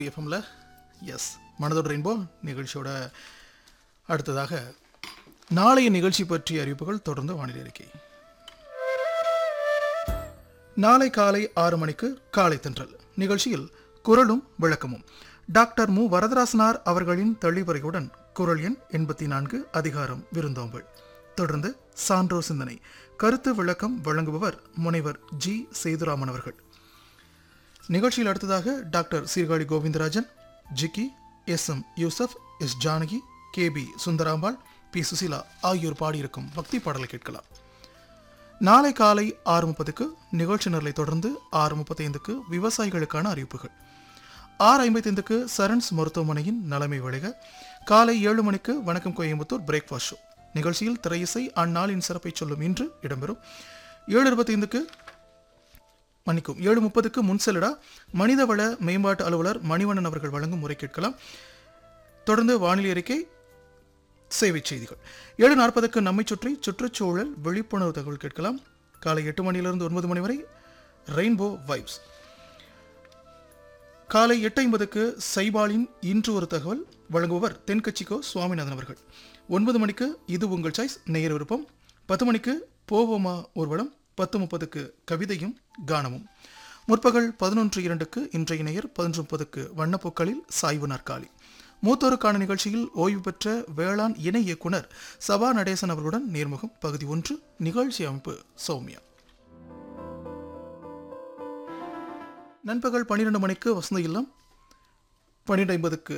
எஃப்எம்ல எஸ் மனதோட ரெயின்போ நிகழ்ச்சியோட அடுத்ததாக நாளைய நிகழ்ச்சி பற்றிய அறிவிப்புகள் தொடர்ந்து வானிலை அறிக்கை நாளை காலை ஆறு மணிக்கு காலை தென்றல் நிகழ்ச்சியில் குரலும் விளக்கமும் டாக்டர் மு வரதராசனார் அவர்களின் தெளிவுரையுடன் குரல் எண் எண்பத்தி நான்கு அதிகாரம் விருந்தோம்பல் தொடர்ந்து சான்றோ சிந்தனை கருத்து விளக்கம் வழங்குபவர் முனைவர் ஜி சேதுராமன் அவர்கள் நிகழ்ச்சியில் அடுத்ததாக doctor Sirkazhi Govindarajan Jikki S M Yusuf S Janaki K B Sundarambal P Susheela ஆகியோர் பாடியிருக்கும் பக்தி பாடலை கேட்கலாம் நாளை காலை ஆறு முப்பதுக்கு நிகழ்ச்சி நிரலை தொடர்ந்து ஆறு முப்பத்தைந்துக்கு விவசாயிகளுக்கான அறிவிப்புகள் ஆறு ஐம்பத்தைந்துக்கு சரண்ஸ் மருத்துவமனையின் நலமை விளைக காலை ஏழு மணிக்கு வணக்கம் கோயம்புத்தூர் பிரேக்ஃபாஸ்ட் ஷோ நிகழ்ச்சியில் திரையிசை அந்நாளின் சிறப்பை சொல்லும் இன்று இடம்பெறும் ஏழு இருபத்தைந்துக்கு மன்னிக்கும் ஏழு முப்பதுக்கு முன்செல்லடா மனிதவள மேம்பாட்டு அலுவலர் மணிவண்ணன் அவர்கள் வழங்கும் முறை கேட்கலாம் தொடர்ந்து வானிலை அறிக்கை சேவை செய்திகள் ஏழு நாற்பதுக்கு நம்மை சுற்றி சுற்றுச்சூழல் விழிப்புணர்வு தகவல் கேட்கலாம் காலை எட்டு மணியிலிருந்து ஒன்பது மணி வரை ரெயின்போ வைப்ஸ் காலை எட்டு ஐம்பதுக்கு சைபாலின் இன்று ஒரு தகவல் வழங்குபவர் தென்கட்சிக்கோ சுவாமிநாதன் அவர்கள் ஒன்பது மணிக்கு இது உங்கள் சாய்ஸ் நேயர் விருப்பம் பத்து மணிக்கு போவோமா ஊர்வலம் பத்து முப்பதுக்கு கவிதையும் கானமும் முற்பகல் பதினொன்று இரண்டுக்கு இன்றைய நேயர் பதினொன்று முப்பதுக்கு வண்ணப்பூக்களில் சாய்வு நாற்காலி மூத்தோருக்கான நிகழ்ச்சியில் ஓய்வு பெற்ற வேளாண் இணை இயக்குனர் சபா நடேசன் அவர்களுடன் நேர்முகம் பகுதி ஒன்று நிகழ்ச்சி அமைப்பு சௌமியா நண்பகல் பன்னிரெண்டு மணிக்கு வசந்த இல்லம் பன்னிரெண்டு ஐம்பதுக்கு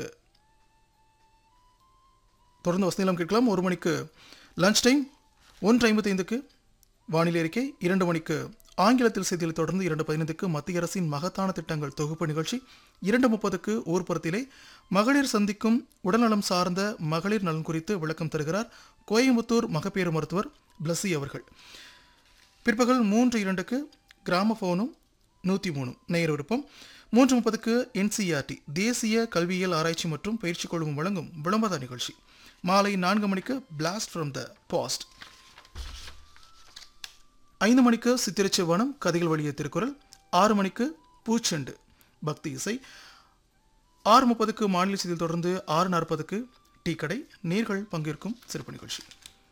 தொடர்ந்து வசந்த இல்லம் கேட்கலாம் ஒரு மணிக்கு லஞ்ச் டைம் ஒன்று ஐம்பத்தைந்துக்கு வானிலை அறிக்கை இரண்டு மணிக்கு ஆங்கிலத்தில் செய்தியில் தொடர்ந்து இரண்டு பதினைந்துக்கு மத்திய அரசின் மகத்தான திட்டங்கள் தொகுப்பு நிகழ்ச்சி இரண்டு முப்பதுக்கு ஊர்ப்புறத்திலே மகளிர் சந்திக்கும் உடல்நலம் சார்ந்த மகளிர் நலன் குறித்து விளக்கம் தருகிறார் கோயம்புத்தூர் மகப்பேறு மருத்துவர் பிளஸி அவர்கள் பிற்பகல் மூன்று இரண்டுக்கு கிராமபோனும் நூற்றி மூணும் நேயர் விருப்பம் மூன்று முப்பதுக்கு என்சிஆர்டி தேசிய கல்வியியல் ஆராய்ச்சி மற்றும் பயிற்சி குழுமம் வழங்கும் விளம்பர நிகழ்ச்சி மாலை நான்கு மணிக்கு பிளாஸ்ட் ஃப்ரம் த பாஸ்ட் ஐந்து மணிக்கு சித்திரச்சிவனம் கதைகள் வழிய திருக்குறள் ஆறு மணிக்கு பூச்செண்டு பக்தி இசை ஆறு முப்பதுக்கு மாநில செய்தியில் தொடர்ந்து ஆறு நாற்பதுக்கு டீ கடை நேர்கள் பங்கேற்கும் சிறப்பு நிகழ்ச்சி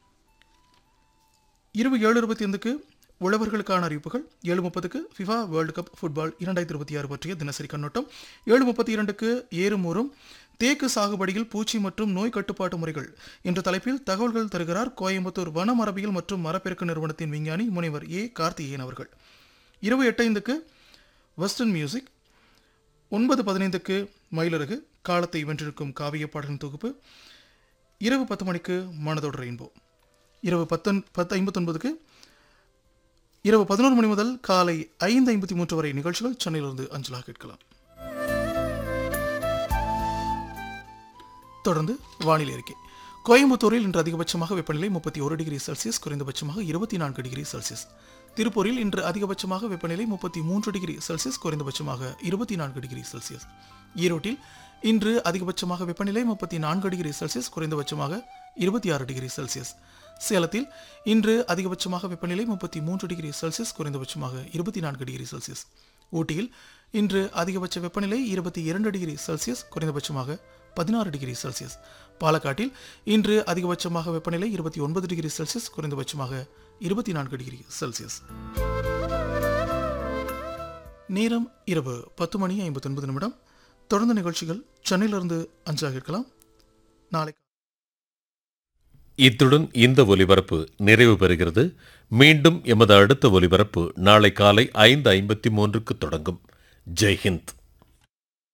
இரவு ஏழு இருபத்தி ஐந்துக்கு உழவர்களுக்கான அறிவிப்புகள் ஏழு முப்பதுக்கு ஃபிஃபா வேர்ல்டு கப் ஃபுட்பால் இரண்டாயிரத்தி இருபத்தி ஆறு பற்றிய தினசரி கண்ணோட்டம் ஏழு முப்பத்தி இரண்டுக்கு ஏறுமூறும் தேக்கு சாகுபடியில் பூச்சி மற்றும் நோய் கட்டுப்பாட்டு முறைகள் என்ற தலைப்பில் தகவல்கள் தருகிறார் கோயம்புத்தூர் வன மரபியல் மற்றும் மரப்பெருக்க நிறுவனத்தின் விஞ்ஞானி முனைவர் ஏ கார்த்திகேயன் அவர்கள் இரவு எட்டைந்துக்கு வெஸ்டர்ன் மியூசிக் ஒன்பது பதினைந்துக்கு மயிலரகு காலத்தை வென்றிருக்கும் காவிய பாடலின் தொகுப்பு இரவு பத்து மணிக்கு மனதோடு ரெயின்போ இரவு பத்தொன் பத்து ஐம்பத்தொன்பதுக்கு இரவு பதினோரு மணி முதல் காலை ஐந்து ஐம்பத்தி மூன்று வரை நிகழ்ச்சிகள் சென்னையிலிருந்து அஞ்சலாக கேட்கலாம் தொடர்ந்து வானிலை அறிக்கை கோயம்புத்தூரில் இன்று அதிகபட்சமாக வெப்பநிலை முப்பத்தி ஒரு டிகிரி செல்சியஸ் குறைந்தபட்சமாக இருபத்தி நான்கு டிகிரி செல்சியஸ் திருப்பூரில் இன்று அதிகபட்சமாக வெப்பநிலை முப்பத்தி மூன்று டிகிரி செல்சியஸ் குறைந்தபட்சமாக இருபத்தி நான்கு டிகிரி செல்சியஸ் ஈரோட்டில் இன்று அதிகபட்சமாக வெப்பநிலை முப்பத்தி நான்கு டிகிரி செல்சியஸ் குறைந்தபட்சமாக இருபத்தி ஆறு டிகிரி செல்சியஸ் சேலத்தில் இன்று அதிகபட்சமாக வெப்பநிலை முப்பத்தி மூன்று டிகிரி செல்சியஸ் குறைந்தபட்சமாக இருபத்தி நான்கு டிகிரி செல்சியஸ் ஊட்டியில் இன்று அதிகபட்ச வெப்பநிலை இருபத்தி இரண்டு டிகிரி செல்சியஸ் குறைந்தபட்சமாக பதினாறு டிகிரி செல்சியஸ் பாலக்காட்டில் இன்று அதிகபட்சமாக வெப்பநிலை இருபத்தி ஒன்பது டிகிரி செல்சியஸ் குறைந்தபட்சமாக இருபத்தி நான்கு டிகிரி செல்சியஸ் நேரம் இரவு பத்து மணி ஐம்பத்தொன்பது நிமிடம் தொடர்ந்து நிகழ்ச்சிகள் சென்னையிலிருந்து அஞ்சாக இருக்கலாம் நாளை இத்துடன் இந்த ஒலிபரப்பு நிறைவு பெறுகிறது மீண்டும் எமது அடுத்த ஒலிபரப்பு நாளை காலை ஐந்து ஐம்பத்தி மூன்றுக்கு தொடங்கும் ஜெய்ஹிந்த்